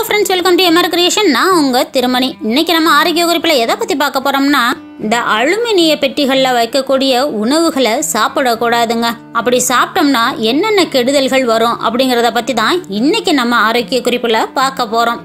friends welcome to MR creation நான் உங்க திருமணி இன்னைக்கு நம்ம ஆரோக்கிய குறிப்பில் எதை பத்தி பார்க்க போறோம்னா இந்த அலுமினிய பெட்டிகள்ல வைக்கக்கூடிய உணவுகளை சாப்பிடக்கூடாதுங்க அப்படி சாப்பிட்டோம்னா என்னென்ன கெடுதல்கள் வரும் அப்படிங்கறத பத்தி தான் இன்னைக்கு நம்ம ஆரோக்கிய குறிப்புல பார்க்க போறோம்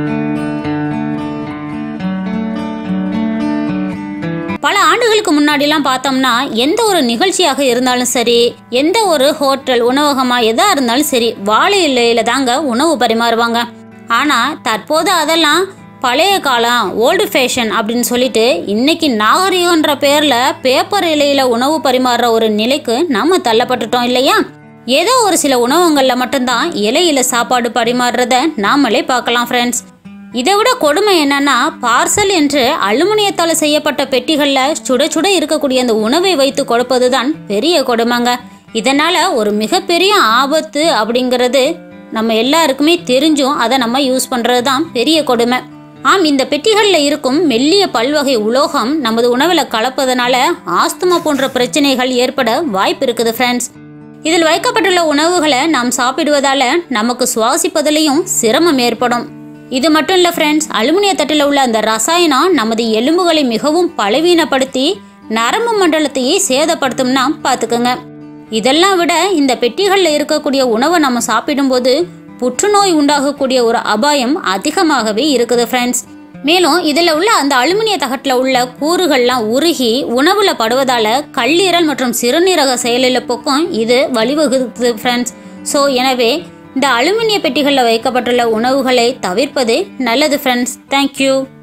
பல ஆண்டுகளுக்கு முன்னாடிலாம் பார்த்தோம்னா எந்த ஒரு நிகழ்ச்சியாக இருந்தாலும் சரி எந்த ஒரு ஹோட்டல் உணவகமா எதா இருந்தாலும் சரி வாழை இலையில தாங்க உணவு பரிமாறுவாங்க ஆனா தற்போது அதெல்லாம் பழைய காலம் ஓல்டு ஃபேஷன் அப்படின்னு சொல்லிட்டு இன்னைக்கு நாகரிகன்ற பேர்ல பேப்பர் இலையில உணவு பரிமாறுற ஒரு நிலைக்கு நம்ம தள்ளப்பட்டுட்டோம் இல்லையா ஏதோ ஒரு சில உணவகங்கள்ல மட்டும்தான் இலையில சாப்பாடு பரிமாறுறத நாமளே பார்க்கலாம் ஃப்ரெண்ட்ஸ் இதை விட கொடுமை என்னன்னா பார்சல் என்று அலுமினியத்தால் செய்யப்பட்ட பெட்டிகள்ல சுட சுட இருக்கக்கூடிய அந்த உணவை வைத்து கொடுப்பதுதான் பெரிய கொடுமைங்க இதனால ஒரு மிகப்பெரிய ஆபத்து அப்படிங்கிறது நம்ம எல்லாருக்குமே தெரிஞ்சும் அதை நம்ம யூஸ் பண்றது தான் பெரிய கொடுமை ஆம் இந்த பெட்டிகளில் இருக்கும் மெல்லிய பல்வகை உலோகம் நமது உணவில் கலப்பதனால ஆஸ்துமா போன்ற பிரச்சனைகள் ஏற்பட வாய்ப்பு இருக்குது ஃப்ரெண்ட்ஸ் இதில் வைக்கப்பட்டுள்ள உணவுகளை நாம் சாப்பிடுவதால நமக்கு சுவாசிப்பதிலையும் சிரமம் ஏற்படும் இது மட்டும் இல்லை ஃப்ரெண்ட்ஸ் அலுமினிய தட்டில் உள்ள அந்த ரசாயனம் நமது எலும்புகளை மிகவும் பலவீனப்படுத்தி நரம்பு மண்டலத்தையே சேதப்படுத்தும்னா பார்த்துக்கோங்க இதெல்லாம் விட இந்த பெட்டிகளில் இருக்கக்கூடிய உணவை நம்ம சாப்பிடும்போது புற்றுநோய் உண்டாகக்கூடிய ஒரு அபாயம் அதிகமாகவே இருக்குது ஃப்ரெண்ட்ஸ் மேலும் இதில் உள்ள அந்த அலுமினிய தகட்டில் உள்ள கூறுகள்லாம் உருகி உணவுல படுவதால கல்லீரல் மற்றும் சிறுநீரக செயலிழப்புக்கும் இது வழிவகுக்குது ஃப்ரெண்ட்ஸ் ஸோ எனவே இந்த அலுமினிய பெட்டிகளில் வைக்கப்பட்டுள்ள உணவுகளை தவிர்ப்பது நல்லது ஃப்ரெண்ட்ஸ் தேங்க்யூ